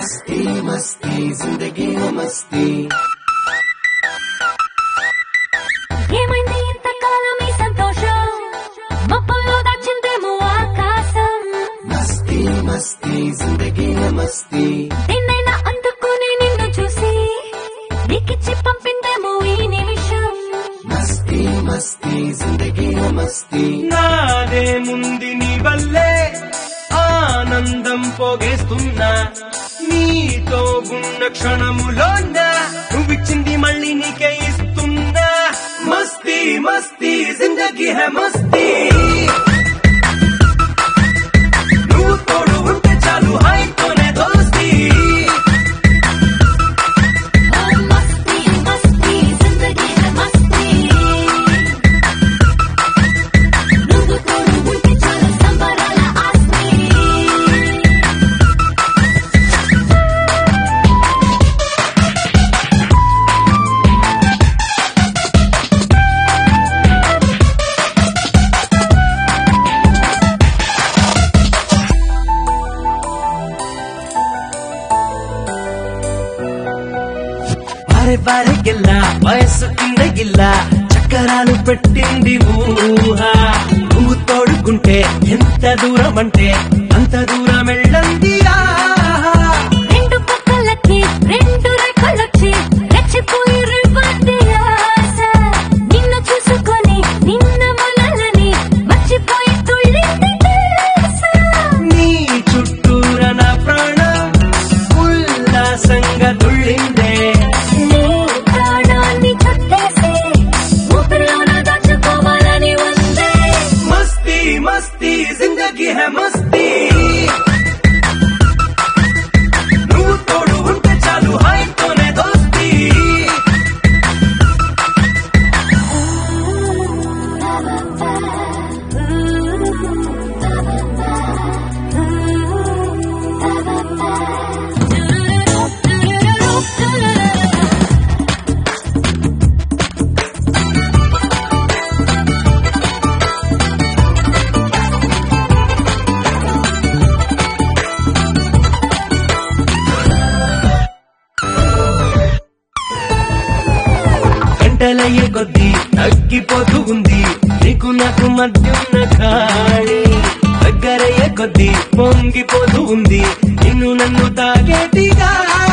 మస్తీ మస్తీ జిందగీ మస్తీ ఏమైంది ఇంతకాలం ఈ సంతోషం మబ్బుల్లో దాచిందేమో ఆకాశం మస్తీ మస్తీ జిందగీ మస్తీ నిన్నైనా అందుకుని నిన్ను చూసి నీకిచ్చి పంపిందేమో ఈ నిమిషం మస్తీ మస్తీ జిందగీ మస్తీ నాదే ముంది నీ వల్లే ఆనందం పోగేస్తున్నా నీతో ఉన్న క్షణములోన నువ్విచ్చింది మళ్ళీ నీకే ఇస్తున్నా మస్తీ మస్తీ జిందగీ హే మస్తీ నువ్వు తోడు ఉంటే చాలు హాయితోనే దోస్తీ ఓ మస్తీ మస్తీ జిందగీ హై మస్తీ నువ్వు తోడు ఉంటే చాలు సంబరాల ఆస్తి బారే బారే గిల్ల వయస్సు కింద గిల్ల చక్కరాలు పెట్టింది ఊహ నువ్వు తోడుకుంటే ఎంత దూరం అంటే అంత దూరం వెళ్ళంది ఆహా. రెండు పక్కలకి రెండు రెక్కలొచ్చి రెచ్చిపోయి రేపటి ఆశ నిన్ను చూసుకొని నిన్న మనలని మర్చిపోయి తుళ్ళింది తెలుసా నీ చుట్టూర నా ప్రాణం ఉల్లాసంగా తుళ్ళిందే నీ ప్రాణాన్ని చుట్టేసి ఊపిరిలోన దాచుకోవాలని ఉందే మస్తీ మస్తీ జిందగీ హే మస్తీ నువ్వు తోడు ఉంటే చాలు హాయితోనే దోస్తీ గంటలయ్యే కొద్దీ తగ్గిపోతూ ఉంది నీకు నాకు మధ్యున్న ఖాళీ దగ్గరయ్యే కొద్దీ పొంగిపోతూ ఉంది నిన్ను నన్ను తాగేటి గాలి